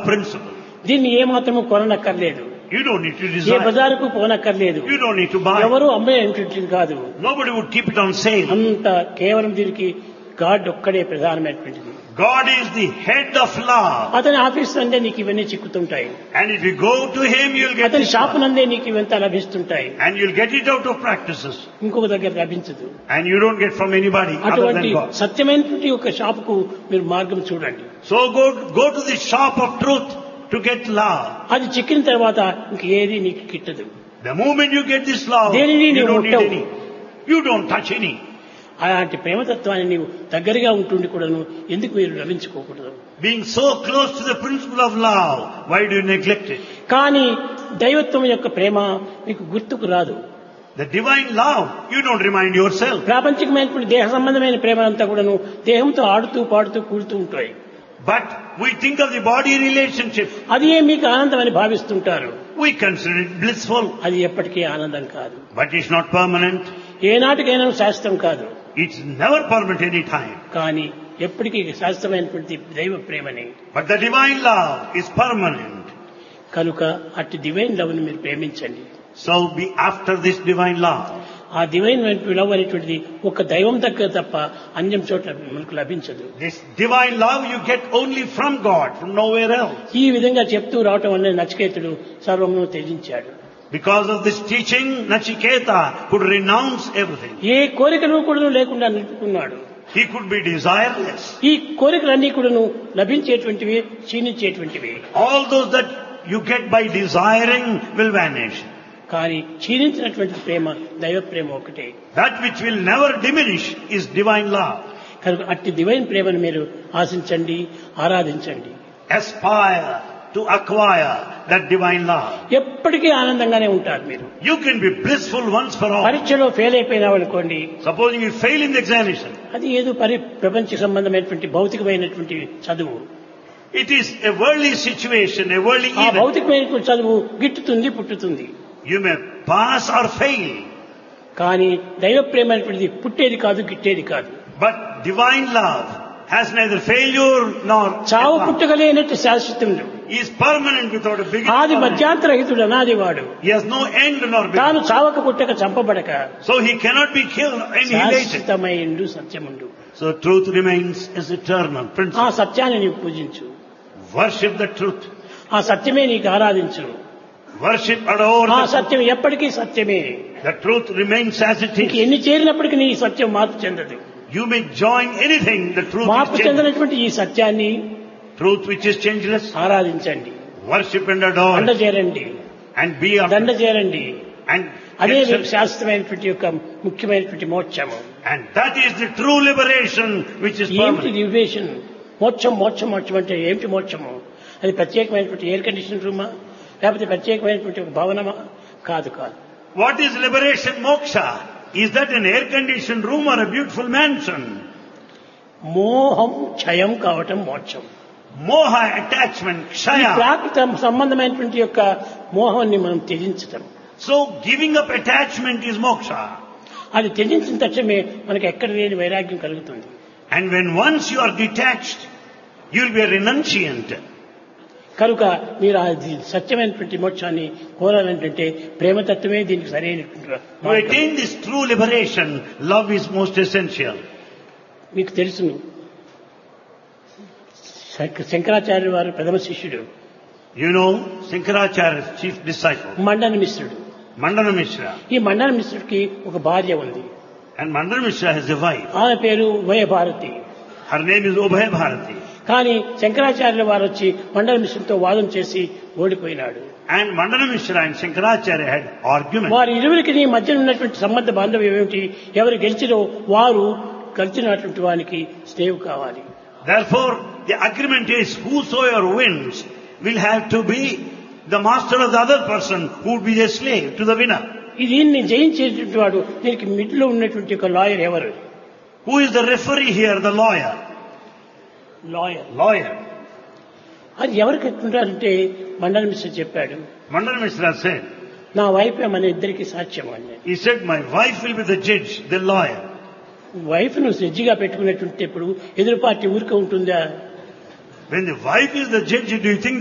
principle. దీన్ని ఏమాత్రము కొననక్కర్లేదు You don't need to A desire. బజారుకు పోనక్కర్లేదు You don't need to buy. ఎవరు అమ్మేటువంటి కాదు Nobody would keep it on sale. అంత కేవలం దీనికి గాడ్ ఒక్కడే ప్రధానమైనటువంటిది God is the head of love. అతని ఆఫీస్ నందే నీకు ఇవన్నీ చిక్కుతుంటాయి And if you go to him, you'll get అతని this షాపు love. నందే నీకు ఇవంతా లభిస్తుంటాయి And you'll get it out of practices. ఇంకొక దగ్గర లభించదు And you don't get from anybody other అటువంటి than God. సత్యమైనటువంటి ఒక షాపుకు మీరు మార్గం చూడండి So go, go to the shop of truth to get love. అది చిక్కిన తర్వాత ఇంక ఏది నీకు కిట్టదు The moment you get this love, దేనిని you నీవు don't need ముట్టవు. any. You don't touch any. అలాంటి ప్రేమతత్వాన్ని నీవు దగ్గరగా ఉంటుండి కూడాను ఎందుకు మీరు లభించుకోకూడదు Being so close to the principle of love, why do you neglect it? కానీ దైవత్వం యొక్క ప్రేమ మీకు గుర్తుకు రాదు The divine love, you don't remind yourself. ప్రాపంచికమైనటువంటి దేహ సంబంధమైన ప్రేమ అంతా కూడాను దేహంతో ఆడుతూ పాడుతూ కూడుతూ ఉంటాయి But we think of the body relationship. అదే మీకు ఆనందం అని భావిస్తుంటారు We consider it blissful. అది ఎప్పటికీ ఆనందం కాదు But it's not permanent. ఏనాటికైనా శాస్త్రం కాదు It's never permanent any time. కానీ ఎప్పటికీ శాస్త్రమైనటువంటి దైవ ప్రేమని But the divine love is permanent. కనుక అట్టి డివైన్ లవ్ ని మీరు ప్రేమించండి So be after this divine love. ఆ డివైన్ లవ్ అనేటువంటిది ఒక దైవం దగ్గర తప్ప అన్యం చోట మనకు లభించదు This divine love you get only from God, from nowhere else. ఈ విధంగా చెప్తూ రావటం వల్ల నచికేతుడు సర్వమును త్యజించాడు Because of this teaching, Nachiketa could renounce everything. ఏ కోరికను కూడా లేకుండా నిలుపుకున్నాడు He could be desireless. ఈ కోరికలన్నీ కూడాను లభించేటువంటివి క్షీణించేటువంటివి All those that you get by desiring will vanish. కానీ క్షీణించినటువంటి ప్రేమ దైవ ప్రేమ ఒకటే That which will never diminish is divine love. కనుక అట్టి డివైన్ ప్రేమను మీరు ఆశించండి ఆరాధించండి Aspire to acquire that divine love. ఎప్పటికీ ఆనందంగానే ఉంటారు మీరు You can be blissful once for all. పరీక్షలో ఫెయిల్ అయిపోయినావు అనుకోండి Supposing you fail in the examination, అది ఏదో పరి ప్రపంచ సంబంధమైనటువంటి భౌతికమైనటువంటి చదువు it is a worldly situation, a worldly ఆ event. భౌతికమైనటువంటి చదువు గిట్టుతుంది పుట్టుతుంది You may pass or fail, కానీ దైవ ప్రేమ అనేటువంటిది పుట్టేది కాదు గిట్టేది కాదు but divine love has neither failure nor చావు advance. పుట్టగలేనట్టు శాశ్వతముడు He is permanent without a beginning. ఆది or end. మధ్యాంతరహితుడు అనాది వాడు He has no end nor తాను beginning. చావక పుట్టక చంపబడక So he cannot be killed, annihilated. శాశ్వతమైండు సత్యముండు So truth remains as eternal ఆ principle. సత్యాన్ని నీవు పూజించు Worship the truth. ఆ సత్యమే నీకు ఆరాధించు Worship, adore ఆ the truth. సత్యం ఎప్పటికీ సత్యమే The truth remains as it నీకు is. ఎన్ని చేరినప్పటికీ నీ సత్యం మార్పు చెందదు You may join anything, the truth మార్పు is changeless. చెందినటువంటి ఈ సత్యాన్ని Truth which is changeless, ఆరాధించండి worship and adore దండ it. చేరండి and be దండ after. చేరండి And, అదే get మీకు some- శాస్త్రమైనటువంటి యొక్క ముఖ్యమైనటువంటి మోక్షము and that is the true liberation which is ఏమిటి permanent. లిబరేషన్ మోక్షం మోక్షం మోక్షం అంటే ఏమిటి మోక్షము అది ప్రత్యేకమైనటువంటి ఎయిర్ కండిషన్ రూమా లేకపోతే ప్రత్యేకమైనటువంటి ఒక భవనమా కాదు కాదు What is liberation moksha? Is that an air-conditioned room or a beautiful mansion? మోహం క్షయం కావటం మోక్షం Moha, attachment, ఈ kshaya. ప్రాకృత సంబంధమైనటువంటి యొక్క మోహాన్ని మనం త్యజించటం So giving up attachment is moksha. అది త్యజించిన తక్షణమే మనకి ఎక్కడ లేని వైరాగ్యం కలుగుతుంది And when once you are detached, you will be a renunciant. కనుక మీరు అది సత్యమైనటువంటి మోక్షాన్ని కోరాలంటే ప్రేమతత్వమే దీనికి సరైనటువంటి To మార్గం. attain this true liberation, love is most essential. మీకు తెలుసును శంక- శంకరాచార్య వారు ప్రథమ శిష్యుడు You know, Sankaracharya's chief disciple, Mandana మిశ్రుడు Mandana Mishra. ఈ మండన మిశ్రుడికి ఒక భార్య ఉంది And Mandana Mishra has a wife. ఆమె పేరు ఉభయభారతి Her name is Ubhay Bharati. కానీ శంకరాచార్యుల వారు వచ్చి మండల మిశ్రుడితో వాదం చేసి ఓడిపోయినాడు And Mandana Mishra and Shankaracharya had argument. వారి ఇరువురికి మధ్య ఉన్నటువంటి సంబంధ బాంధవ్యం ఏమిటి ఎవరు గెలిచినో వారు గెలిచినటువంటి వానికి స్నేహం కావాలి Therefore, the agreement is whosoever wins will have to be the master of the other person who would be a slave to the winner. ఈ దీన్ని జయించేటువంటి వాడు దీనికి మిడిలో ఉన్నటువంటి ఒక లాయర్ ఎవరు Who is the referee here? The lawyer. Lawyer Lawyer. అది ఎవరికి ఎట్లుంటారంటే మండల మిశ్ర చెప్పాడు Mandana Mishra said, నా వైఫ్ మన ఇద్దరికి సాక్ష్యం అని he said, my wife will be the judge, the lawyer. Wife ను జడ్జిగా పెట్టుకున్నటువంటి ఇప్పుడు ఎదురు పార్టీ ఊరికే ఉంటుందా When the wife is the judge, do you think